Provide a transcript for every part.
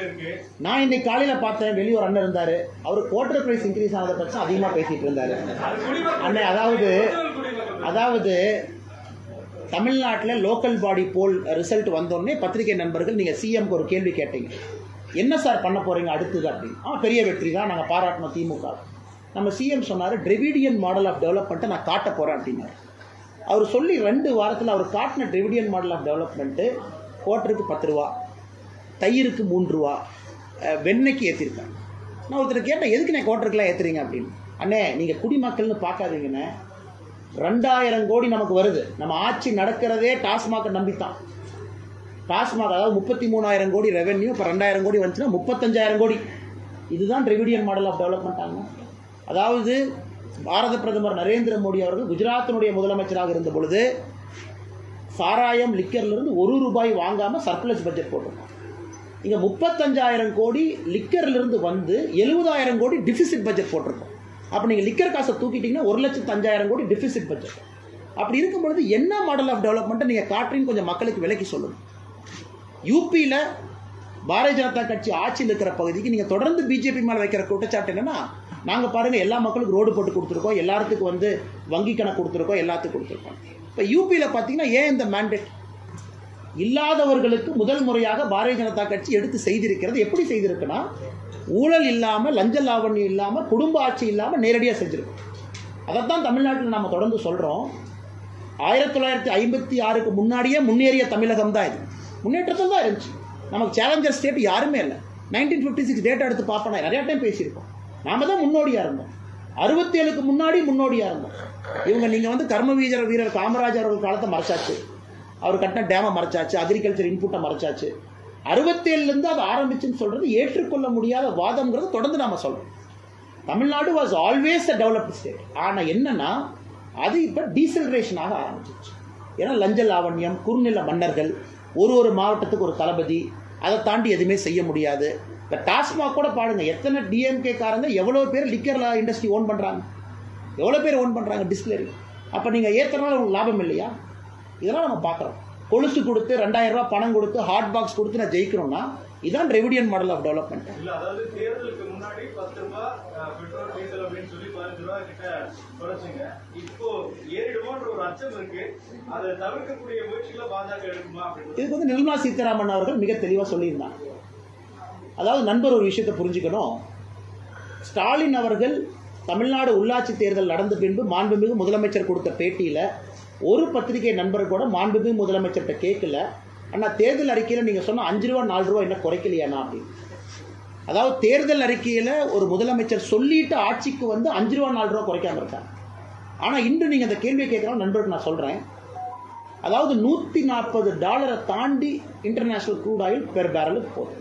இருக்கு நான் இன்னைக்கு காலையில பார்த்தேன் வெளியே ஒரு அண்ணன் இருந்தாரு அவர் குவார்டர் பிரைஸ் இன்க்ரீஸ் ஆனதை பற்றி அதிகமா பேசிட்டு இருந்தாரு அது குடிமக்கள் அண்ணே அதாவது ஒரிஜினல் குடிமக்கள் அதாவது தமிழ்நாட்டில் லோக்கல் பாடி போல் ரிசல்ட் வந்தோடனே பத்திரிகை நண்பர்கள் நீங்கள் சிஎம்க்கு ஒரு கேள்வி கேட்டீங்க என்ன சார் பண்ண போறீங்க அடுத்தது அப்படின்னு ஆ பெரிய வெற்றி தான் நாங்கள் பாராட்டணும் திமுக நம்ம சிஎம் சொன்னார் டிரெவிடியன் மாடல் ஆஃப் டெவலப்மெண்ட்டை நான் காட்ட போகிறேன் அப்படின்னாரு அவர் சொல்லி ரெண்டு வாரத்தில் அவர் காட்டின டிரெவிடியன் மாடல் ஆஃப் டெவலப்மெண்ட்டு குவார்ட்டருக்கு பத்து ரூபா தயிருக்கு மூன்று ரூபா அஹ், வெண்ணெய்க்கு ஏற்றிருக்காங்க நான் ஒருத்தர் கேட்டேன் எதுக்கு நான் குவார்ட்டருக்குலாம் ஏற்றுறீங்க அப்படின்னு அண்ணே நீங்கள் குடிமக்கள்னு பார்க்காதீங்கண்ணே ரெண்டாயிரம் கோடி நமக்கு வருது நம்ம ஆட்சி நடக்கிறதே டாஸ்மாகை நம்பித்தான் டாஸ்மாக் அதாவது முப்பத்தி மூணாயிரம் கோடி ரெவென்யூ இப்போ ரெண்டாயிரம் கோடி வந்துச்சுன்னா முப்பத்தஞ்சாயிரம் கோடி இதுதான் ரெவிடியன் மாடல் ஆஃப் டெவலப்மெண்ட் ஆகும் அதாவது பாரத பிரதமர் நரேந்திர மோடி அவர்கள் குஜராத்தினுடைய முதலமைச்சராக இருந்த பொழுது சாராயம் லிக்கர்லேருந்து ஒரு ரூபாய் வாங்காமல் சர்ப்ளஸ் பட்ஜெட் போட்டிருக்கோம் இங்கே முப்பத்தஞ்சாயிரம் கோடி லிக்கர்லேருந்து வந்து எழுபதாயிரம் கோடி டிஃபிசிட் பட்ஜெட் போட்டிருக்கோம் அப்போ நீங்கள் லிக்கர் காசை தூக்கிட்டீங்கன்னா ஒரு லட்சத்து அஞ்சாயிரம் கோடி டிஃபிசிட் பட்ஜெட் அப்படி இருக்கும் பொழுது என்ன மாடல் ஆஃப் டெவலப்மெண்ட்டை நீங்கள் காட்டுறீன்னு கொஞ்சம் மக்களுக்கு விலக்கி சொல்லுங்கள் யூபியில் பாரதிய ஜனதா கட்சி ஆட்சியில் இருக்கிற பகுதிக்கு நீங்கள் தொடர்ந்து பிஜேபி மேலே வைக்கிற குற்றச்சாட்டு என்னன்னா நாங்கள் பாருங்கள் எல்லா மக்களுக்கும் ரோடு போட்டு கொடுத்துருக்கோம் எல்லாத்துக்கும் வந்து வங்கி கணக்கு கொடுத்துருக்கோம் எல்லாத்துக்கும் கொடுத்துருக்கோம் இப்போ யூபியில் பார்த்தீங்கன்னா ஏன் இந்த மேண்டேட் இல்லாதவர்களுக்கு முதல் முறையாக பாரதிய ஜனதா கட்சி எடுத்து செய்திருக்கிறது எப்படி செய்திருக்குன்னா ஊழல் இல்லாமல் லஞ்ச லாவண்யம் இல்லாமல் குடும்ப ஆட்சி இல்லாமல் நேரடியாக செஞ்சிருக்கோம் அதைத்தான் தமிழ்நாட்டில் நாம் தொடர்ந்து சொல்கிறோம் ஆயிரத்தி தொள்ளாயிரத்தி ஐம்பத்தி ஆறுக்கு முன்னாடியே முன்னேறிய தமிழகம் தான் இது முன்னேற்றத்தில் தான் இருந்துச்சு நமக்கு சேலஞ்சர் ஸ்டேட் யாருமே இல்லை நைன்டீன் ஃபிஃப்டி சிக்ஸ் டேட்டா எடுத்து பார்ப்போம் நிறைய டைம் பேசியிருக்கோம் நாம தான் முன்னோடியாக இருந்தோம் அறுபத்தேழுக்கு முன்னாடி முன்னோடியாக இருந்தோம் இவங்க நீங்கள் வந்து கர்ம வீரர் வீரர் காமராஜர் அவர்கள் காலத்தை மறைச்சாச்சு அவர் கட்டின டேமை மறைச்சாச்சு அக்ரிகல்ச்சர் இன்புட்டை மறைச்சாச்சு அறுபத்தேழுலேருந்து அது ஆரம்பிச்சுன்னு சொல்கிறது ஏற்றுக்கொள்ள முடியாத வாதம்ங்கிறது தொடர்ந்து நாம சொல்கிறோம் Tamil Nadu was always a developed state ஆனால் என்னன்னா அது இப்போ டீசலரேஷனாக ஆரம்பிச்சிச்சு ஏன்னா லஞ்ச லாவண்யம் குறுநில மன்னர்கள் ஒரு ஒரு மாவட்டத்துக்கு ஒரு தளபதி அதை தாண்டி எதுவுமே செய்ய முடியாது இப்போ டாஸ்மாக் கூட பாருங்க எத்தனை டிஎம்கே காரங்க எவ்வளோ பேர் லிக்கர் இண்டஸ்ட்ரி ஓன் பண்ணுறாங்க எவ்வளோ பேர் ஓன் பண்ணுறாங்க டிஸ்பிளரி அப்போ நீங்கள் ஏற்றுறதுனால உங்களுக்கு லாபம் இல்லையா இதெல்லாம் நம்ம பார்க்குறோம் கொலுசு கொடுத்து ரெண்டாயிரம் ரூபாய் பணம் கொடுத்து ஹாட் பாக்ஸ் கொடுத்து நான் ஜெயிக்கணும்னா இதான் ரெவிடியன் மாடல் ஆஃப் டெவலப்மெண்ட் இல்ல அதாவது தேர்தலுக்கு முன்னாடி பத்து ரூபாய் அஹ், பெட்ரோல் டீசல் அப்படின்னு சொல்லி பதினஞ்சு ரூபாய் கிட்ட குறைச்சுங்க இப்போ ஏறிடுமோன்ற ஒரு அச்சம் இருக்கு அதை தவிர்க்கக்கூடிய முயற்சிகளை பாஜக எடுக்குமா அப்படின்னு இதுக்கு வந்து நிர்மலா சீதாராமன் அவர்கள் மிக தெளிவாக சொல்லியிருந்தாங்க அதாவது நண்பர் ஒரு விஷயத்தை புரிஞ்சுக்கணும் ஸ்டாலின் அவர்கள் தமிழ்நாடு உள்ளாட்சி தேர்தல் நடந்த பின்பு மாண்புமிகு முதலமைச்சர் கொடுத்த பேட்டியில் ஒரு பத்திரிகை நண்பர் கூட மாண்புமிகு முதலமைச்சர்கிட்ட கேட்கல ஆனால் தேர்தல் அறிக்கையில் நீங்கள் சொன்ன அஞ்சு ரூபா நாலு ரூபா என்ன குறைக்கலையாண்ணா அப்படின்னு அதாவது தேர்தல் அறிக்கையில் ஒரு முதலமைச்சர் சொல்லிட்டு ஆட்சிக்கு வந்து அஞ்சு ரூபா நாலு ரூபா குறைக்காம இருக்காங்க ஆனால் இன்று நீங்கள் அந்த கேள்வியை கேட்குறோம் நண்பருக்கு நான் சொல்கிறேன் அதாவது நூற்றி நாற்பது டாலரை தாண்டி இன்டர்நேஷனல் க்ரூட் ஆயில் பெர் பேரலுக்கு போகுது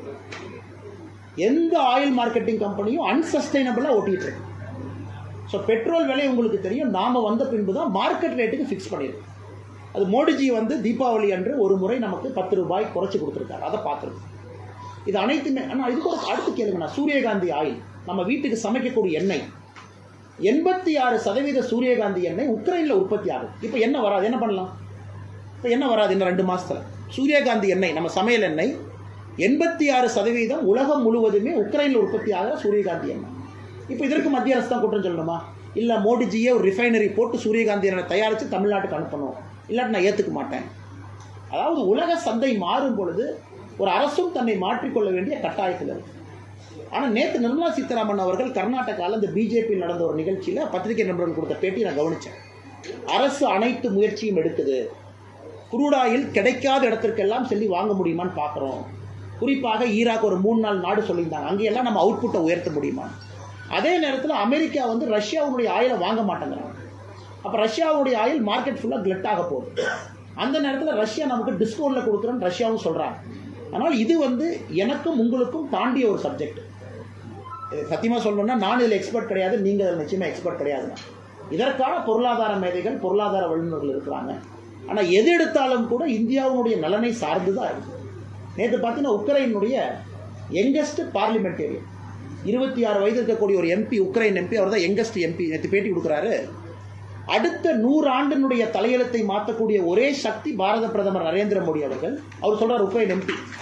எந்த ஆயில் மார்க்கெட்டிங் கம்பெனியும் அன்சஸ்டைனபிளாக ஓட்டிகிட்டு இருக்கு ஸோ பெட்ரோல் விலை உங்களுக்கு தெரியும் நாம் வந்த பின்பு தான் மார்க்கெட் ரேட்டுக்கு ஃபிக்ஸ் பண்ணியிருக்கோம் அது மோடிஜி வந்து தீபாவளி அன்று ஒரு முறை நமக்கு பத்து ரூபாய் குறைச்சி கொடுத்துருக்காரு அதை பார்த்துருக்கோம் இது அனைத்துமே ஆனால் இது கூட அடுத்து கேளுங்கண்ணா சூரியகாந்தி ஆயில் நம்ம வீட்டுக்கு சமைக்கக்கூடிய எண்ணெய் எண்பத்தி ஆறு சதவீத சூரியகாந்தி எண்ணெய் உக்ரைனில் உற்பத்தி ஆகுது இப்போ என்ன வராது என்ன பண்ணலாம் இப்போ என்ன வராது இன்னும் ரெண்டு மாசத்துல சூரியகாந்தி எண்ணெய் நம்ம சமையல் எண்ணெய் எண்பத்தி ஆறு சதவீதம் உலகம் முழுவதுமே உக்ரைனில் உற்பத்தி ஆகிற சூரியகாந்தி எண்ணெய் இப்போ இதற்கு மத்திய அரசு தான் குற்றம் சொல்லணுமா இல்லை மோடிஜியே ஒரு ரிஃபைனரி போட்டு சூரியகாந்தி எண்ணெய் தயாரித்து தமிழ்நாட்டுக்கு அனுப்பணும் இல்லாட்டி நான் ஏற்றுக்க மாட்டேன் அதாவது உலக சந்தை மாறும் பொழுது ஒரு அரசும் தன்னை மாற்றிக்கொள்ள வேண்டிய கட்டாயத்தில் இருக்கு ஆனால் நேற்று நிர்மலா சீதாராமன் அவர்கள் கர்நாடகாவில் இந்த பிஜேபி நடந்த ஒரு நிகழ்ச்சியில் பத்திரிகை நண்பர்கள் கொடுத்த பேட்டி நான் கவனித்தேன் அரசு அனைத்து முயற்சியும் எடுக்குது குரூடாயில் கிடைக்காத இடத்திற்கெல்லாம் சொல்லி வாங்க முடியுமான்னு பார்க்குறோம் குறிப்பாக ஈராக் ஒரு மூணு நாள் நாடு சொல்லியிருந்தாங்க அங்கெல்லாம் நம்ம அவுட்புட்டை உயர்த்த முடியுமா அதே நேரத்தில் அமெரிக்கா வந்து ரஷ்யாவுடைய ஆயிலை வாங்க மாட்டேங்கிறாங்க அப்போ ரஷ்யாவுடைய ஆயில் மார்க்கெட் ஃபுல்லாக கிளட் ஆக போகுது அந்த நேரத்தில் ரஷ்யா நமக்கு டிஸ்கவுண்ட்டில் கொடுக்குறோன்னு ரஷ்யாவும் சொல்கிறாங்க ஆனால் இது வந்து எனக்கும் உங்களுக்கும் தாண்டிய ஒரு சப்ஜெக்ட் சத்தியமாக சொல்லணும்னா நான் இதில் எக்ஸ்பர்ட் கிடையாது நீங்கள் அதில் நிச்சயமாக எக்ஸ்பர்ட் கிடையாதுங்க இதற்கான பொருளாதார மேதைகள் பொருளாதார வல்லுநர்கள் இருக்கிறாங்க ஆனால் எது எடுத்தாலும் கூட இந்தியாவுடைய நலனை சார்ந்து தான் இருக்குது நேற்று பார்த்தீங்கன்னா உக்ரைனுடைய யங்கஸ்ட் பார்லிமெண்டேரியன் இருபத்தி ஆறு வயது இருக்கக்கூடிய ஒரு எம்பி உக்ரைன் எம்பி அவர் தான் யங்கஸ்ட் எம்பி நேற்று பேட்டி கொடுக்குறாரு அடுத்த நூறு ஆண்டினுடைய தலையெழுத்தை மாற்றக்கூடிய ஒரே சக்தி பாரத பிரதமர் நரேந்திர மோடி அவர்கள் அவர் சொல்றார் உக்ரைன் எம்பி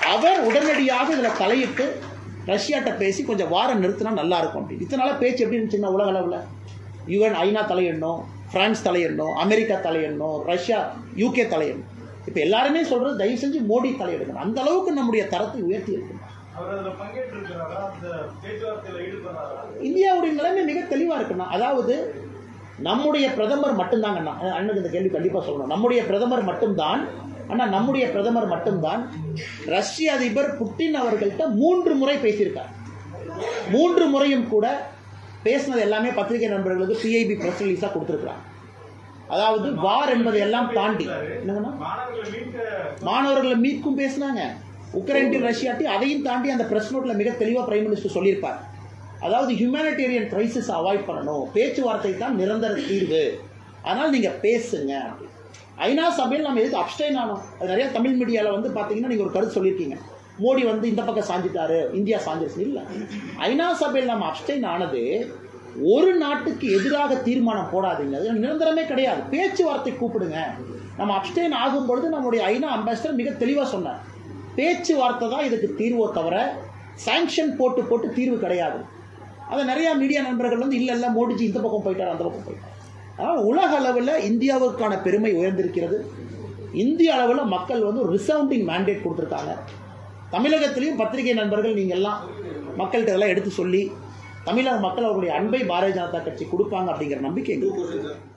அவர் உடனடியாக இதில் தலையிட்டு ரஷ்யாட்ட பேசி கொஞ்சம் வாரம் நிறுத்தினா நல்லா இருக்கும் அப்படின்னு இத்தனை நாளாக பேச்சு எப்படி இருந்துச்சுன்னா உலக அளவில் யுஎன் ஐநா தலையிடணும் பிரான்ஸ் தலையிடணும் அமெரிக்கா தலையிடணும் ரஷ்யா யூகே தலையிடணும் இப்போ எல்லாருமே சொல்றது தயவு செஞ்சு மோடி தலையிடணும் அந்த அளவுக்கு நம்முடைய தரத்தை உயர்த்தி இருக்கணும் அவர் அதுல பங்கேற்று இருக்கிறாரா அந்த பேச்சுவார்த்தையில ஈடுபடுறாரா இந்தியாவுடைய நிலைமை மிக தெளிவாக இருக்குண்ணா அதாவது நம்முடைய பிரதமர் மட்டும்தாங்கண்ணா அஹ் அண்ணனுக்கு இந்த கேள்வி கண்டிப்பாக சொல்லணும் நம்முடைய பிரதமர் மட்டும்தான் அண்ணா நம்முடைய பிரதமர் மட்டும்தான் ரஷ்ய அதிபர் புட்டின் அவர்கள்ட்ட மூன்று முறை பேசியிருக்கார் மூன்று முறையும் கூட பேசினது எல்லாமே பத்திரிகை நண்பர்களுக்கு பிஐபி பிரஸ் ரிலீஸாக கொடுத்துருக்குறாங்க அதாவது வார் என்பதை எல்லாம் தாண்டி என்னங்கண்ணா மாணவர்களை மீட்க மாணவர்களை மீட்கும் பேசினாங்க உக்ரைன் ரஷ்யாட்டி அதையும் தாண்டி அந்த பிரஸ் நோட்ல மிக தெளிவாக பிரைம் மினிஸ்டர் சொல்லியிருப்பார் அதாவது ஹியூமனிடேரியன் கிரைசிஸ் அவாய்ட் பண்ணணும் பேச்சுவார்த்தை தான் நிரந்தர தீர்வு அதனால் நீங்கள் பேசுங்க அப்படி. ஐநா சபையில் நம்ம எதுக்கு அப்டைன் ஆனோம் அது நிறைய தமிழ் மீடியாவில் வந்து பார்த்தீங்கன்னா நீங்கள் ஒரு கருத்து சொல்லியிருக்கீங்க மோடி வந்து இந்த பக்கம் சாஞ்சிட்டாரு இந்தியா சாஞ்சிருச்சு இல்லை ஐநா சபையில் நம்ம அப்டைன் ஆனது ஒரு நாட்டுக்கு எதிராக தீர்மானம் போடாதீங்க அது நிரந்தரமே கிடையாது பேச்சுவார்த்தை கூப்பிடுங்க நம்ம அப்டைன் ஆகும் பொழுது நம்முடைய ஐநா அம்பாசிடர் மிக தெளிவாக சொன்னார் பேச்சுவார்த்தை தான் இதுக்கு தீர்வோ தவிர சாங்ஷன் போட்டு போட்டு தீர்வு கிடையாது அதை நிறையா மீடியா நண்பர்கள் வந்து இல்லை இல்லை மோடிஜி இந்த பக்கம் போயிட்டார் அந்த பக்கம் போயிட்டார் அதனால் உலக அளவில் இந்தியாவுக்கான பெருமை உயர்ந்திருக்கிறது இந்திய அளவில் மக்கள் வந்து ரிசவுண்டிங் மேண்டேட் கொடுத்துருக்காங்க தமிழகத்திலையும் பத்திரிகை நண்பர்கள் நீங்கள் எல்லாம் மக்கள்கிட்ட இதெல்லாம் எடுத்து சொல்லி தமிழக மக்கள் அவர்களுடைய அன்பை பாரதிய ஜனதா கட்சி கொடுப்பாங்க அப்படிங்கிற நம்பிக்கை எங்களுக்கு இருக்கு.